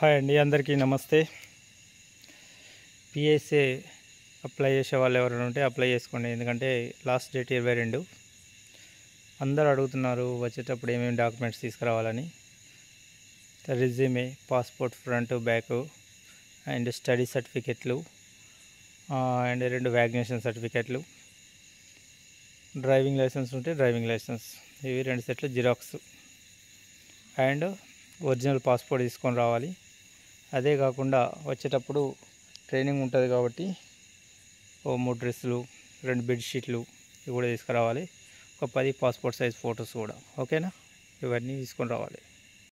hi అండి అందరికీ నమస్తే పిఎస్ఏ అప్లై చేసే వాళ్ళు ఎవరైనా ఉంటే అప్లై చేసుకోండి ఎందుకంటే లాస్ట్ డేట్ ఇరవై రెండు అందరు అడుగుతున్నారు వచ్చేటప్పుడు ఏమేమి డాక్యుమెంట్స్ తీసుకురావాలని resume passport front back and study సర్టిఫికెట్లు అండ్ రెండు వ్యాక్సినేషన్ సర్టిఫికెట్లు డ్రైవింగ్ లైసెన్స్ ఉంటే డ్రైవింగ్ లైసెన్స్ ఇవి రెండు సెట్లు జిరాక్స్ అండ్ ఒరిజినల్ పాస్పోర్ట్ తీసుకొని రావాలి అదే కాకుండా వచ్చేటప్పుడు ట్రైనింగ్ ఉంటుంది కాబట్టి ఓ మూడు డ్రెస్సులు రెండు బెడ్షీట్లు ఇవి కూడా తీసుకురావాలి ఒక పది పాస్పోర్ట్ సైజ్ ఫొటోస్ కూడా ఓకేనా ఇవన్నీ తీసుకొని రావాలి